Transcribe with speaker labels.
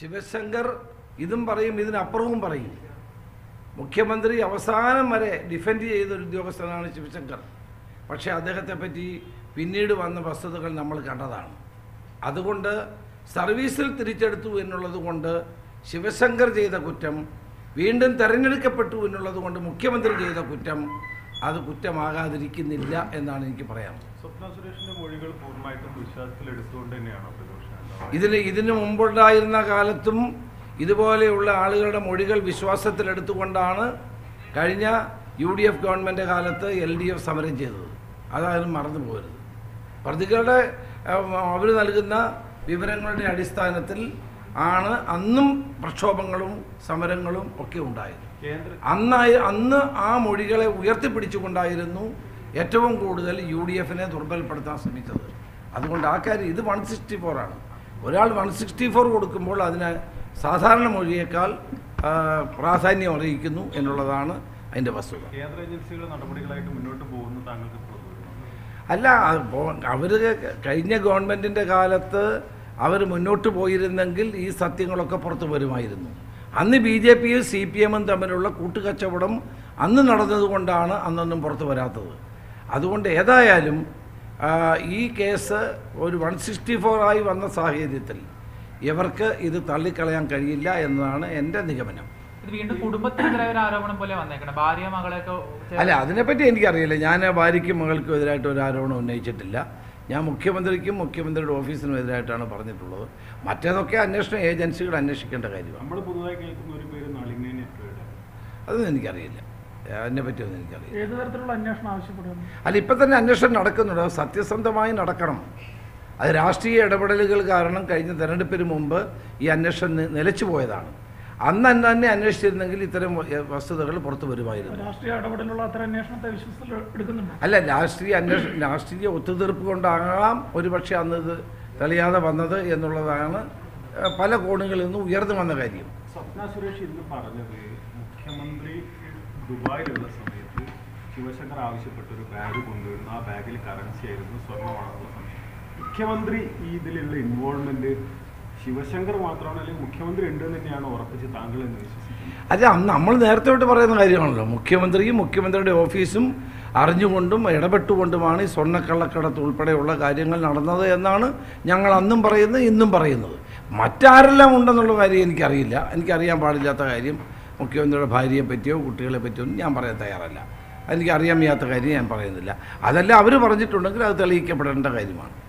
Speaker 1: ശിവശങ്കർ ഇതും പറയും ഇതിനപ്പുറവും പറയും മുഖ്യമന്ത്രി അവസാനം വരെ ഡിഫെൻഡ് ചെയ്ത ഒരു ഉദ്യോഗസ്ഥനാണ് ശിവശങ്കർ പക്ഷേ അദ്ദേഹത്തെ പറ്റി പിന്നീട് വന്ന വസ്തുതകൾ നമ്മൾ കണ്ടതാണ് അതുകൊണ്ട് സർവീസിൽ തിരിച്ചെടുത്തു എന്നുള്ളത് കൊണ്ട് ശിവശങ്കർ ചെയ്ത കുറ്റം വീണ്ടും തെരഞ്ഞെടുക്കപ്പെട്ടു എന്നുള്ളത് കൊണ്ട് മുഖ്യമന്ത്രി ചെയ്ത കുറ്റം അത് കുറ്റമാകാതിരിക്കുന്നില്ല എന്നാണ് എനിക്ക് പറയാനുള്ളത്
Speaker 2: സ്വപ്ന സുരേഷിന്റെ മൊഴികൾ പൂർണ്ണമായിട്ടും വിശ്വാസത്തിൽ എടുത്തുകൊണ്ട് തന്നെയാണോ പ്രതിപക്ഷം ഉണ്ടാവുക?
Speaker 1: ഇതിന് ഇതിന് മുമ്പുണ്ടായിരുന്ന കാലത്തും ഇതുപോലെയുള്ള ആളുകളുടെ മൊഴികൾ വിശ്വാസത്തിലെടുത്തുകൊണ്ടാണ് കഴിഞ്ഞ യു ഡി എഫ് ഗവൺമെൻറ് കാലത്ത് എൽ ഡി എഫ് സമരം ചെയ്തത് അതാരും മറന്നു പോകരുത് പ്രതികളുടെ അവർ നൽകുന്ന വിവരങ്ങളുടെ അടിസ്ഥാനത്തിൽ ആണ് അന്നും പ്രക്ഷോഭങ്ങളും സമരങ്ങളും ഒക്കെ ഉണ്ടായത്
Speaker 2: കേന്ദ്ര
Speaker 1: അന്നായി അന്ന് ആ മൊഴികളെ ഉയർത്തിപ്പിടിച്ചുകൊണ്ടായിരുന്നു ഏറ്റവും കൂടുതൽ യു ഡി എഫിനെ ദുർബലപ്പെടുത്താൻ ശ്രമിച്ചത് അതുകൊണ്ട് ആ കാര്യം ഇത് വൺ സിക്സ്റ്റി ആണ് ഒരാൾ വൺ സിക്സ്റ്റി ഫോർ കൊടുക്കുമ്പോൾ അതിന് സാധാരണ മൊഴിയേക്കാൾ ആ, പ്രാധാന്യം അറിയിക്കുന്നു എന്നുള്ളതാണ് അതിൻ്റെ വസ്തുത
Speaker 2: കേന്ദ്ര ഏജൻസികൾ നടപടികളായിട്ട് മുന്നോട്ട് പോകുന്ന താങ്കൾക്ക് തോന്നുന്നു
Speaker 1: അല്ല അവർ കഴിഞ്ഞ ഗവൺമെൻറ്റിൻ്റെ കാലത്ത് അവർ മുന്നോട്ട് പോയിരുന്നെങ്കിൽ ഈ സത്യങ്ങളൊക്കെ പുറത്തു വരുമായിരുന്നു അന്ന് ബി ജെ പിയും സി പി എമ്മും തമ്മിലുള്ള കൂട്ടുകച്ചവടം അന്ന് നടന്നതുകൊണ്ടാണ് അന്നൊന്നും പുറത്തു വരാത്തത് അതുകൊണ്ട് ഏതായാലും ആ, ഈ കേസ് ഒരു വൺ സിക്സ്റ്റി ആയി വന്ന സാഹചര്യത്തിൽ ഇവർക്ക് ഇത് തള്ളിക്കളയാൻ കഴിയില്ല എന്നതാണ് എൻ്റെ നിഗമനം
Speaker 3: ഇത് വീണ്ടും കുടുംബത്തിനെതിരായ ഒരു ആരോപണം പോലെ വന്നേക്കണം ഭാര്യ മകളെയൊക്കെ ചേർത്ത്
Speaker 1: അല്ല അതിനെപ്പറ്റി എനിക്കറിയില്ല ഞാൻ ഭാര്യയ്ക്കും മകൾക്കും എതിരായിട്ട് ഒരു ആരോപണം ഉന്നയിച്ചിട്ടില്ല ഞാൻ മുഖ്യമന്ത്രിക്കും മുഖ്യമന്ത്രിയുടെ ഓഫീസിനും എതിരായിട്ടാണ് പറഞ്ഞിട്ടുള്ളത് മറ്റേതൊക്കെ അന്വേഷണ ഏജൻസികൾ അന്വേഷിക്കേണ്ട കാര്യമാണ്
Speaker 2: നമ്മൾ പുതുതായി കേൾക്കുന്ന ഒരു പേര് നളിനേനെ എത്രയുടെ
Speaker 1: അതൊന്നും എനിക്കറിയില്ല അതിനെപ്പറ്റിയൊന്നും എനിക്കറിയില്ല
Speaker 4: ഏത് തരത്തിലുള്ള അന്വേഷണം ആവശ്യപ്പെടുന്നു
Speaker 1: അല്ല ഇപ്പം തന്നെ അന്വേഷണം നടക്കുന്നുണ്ട് അത് സത്യസന്ധമായി നടക്കണം അത് രാഷ്ട്രീയ ഇടപെടലുകൾ കാരണം കഴിഞ്ഞ തെരഞ്ഞെടുപ്പിന് മുമ്പ് ഈ അന്വേഷണം നി- നിലച്ചു പോയതാണ് അന്ന് അന്ന് തന്നെ അന്വേഷിച്ചിരുന്നെങ്കിൽ ഇത്തരം വ- വസ്തുതകൾ പുറത്തു വരുമായിരുന്നു
Speaker 4: രാഷ്ട്രീയ ഇടപെടലുള്ള അത്തരം അന്വേഷണത്തെ വിശ്വസത്തിൽ എടുക്കുന്നുണ്ട്
Speaker 1: അല്ല രാഷ്ട്രീയ അന്വേഷണം രാഷ്ട്രീയ ഒത്തുതീർപ്പ് കൊണ്ടാകാം ഒരുപക്ഷെ അന്ന് ഇത് തെളിയാതെ വന്നത് എന്നുള്ളതാണ് ഏഹ്, പല കോണുകളിൽ നിന്നും ഉയർന്നു വന്ന കാര്യം
Speaker 2: സ്വപ്ന സുരേഷ് ഇന്ന് പറഞ്ഞത് മുഖ്യമന്ത്രി ദുബായിലുള്ള സമയത്ത് ശിവശങ്കർ ആവശ്യപ്പെട്ട ഒരു ബാഗ് കൊണ്ടുവരുന്നു ആ ബാഗിൽ കറൻസി ആയിരുന്നു സ്വർണ്ണമാണെന്നുള്ള സമയം മുഖ്യമന്ത്രി ഈ ഇതിലുള്ള ഇൻവോൾവ്മെന്റ് ശിവശങ്കർ മാത്രമാണ് അല്ലെങ്കിൽ മുഖ്യമന്ത്രി ഉണ്ട് എന്ന് തന്നെയാണ് ഉറപ്പിച്ച് താങ്കൾ എന്ന് വിശ്വസിക്കുന്നത്
Speaker 1: അല്ല അന്ന് നമ്മൾ നേരത്തെ തൊട്ട് പറയുന്ന കാര്യമാണല്ലോ മുഖ്യമന്ത്രിയും മുഖ്യമന്ത്രിയുടെ ഓഫീസും അറിഞ്ഞുകൊണ്ടും ഇടപെട്ടുകൊണ്ടുമാണ് ഈ സ്വർണ്ണക്കള്ളക്കടത്ത് ഉൾപ്പെടെയുള്ള കാര്യങ്ങൾ നടന്നത് എന്നാണ് ഞങ്ങൾ അന്നും പറയുന്നത് ഇന്നും പറയുന്നത് മറ്റാരെല്ലാം ഉണ്ടെന്നുള്ള കാര്യം എനിക്കറിയില്ല എനിക്കറിയാൻ പാടില്ലാത്ത കാര്യം മുഖ്യമന്ത്രിയുടെ ഭാര്യയെ പറ്റിയോ കുട്ടികളെ പറ്റിയോ ഒന്നും ഞാൻ പറയാൻ തയ്യാറല്ല എനിക്കറിയാൻ വയ്യാത്ത കാര്യം ഞാൻ പറയുന്നില്ല അതല്ല അവർ പറഞ്ഞിട്ടുണ്ടെങ്കിൽ അത് തെളിയിക്കപ്പെടേണ്ട കാര്യമാണ്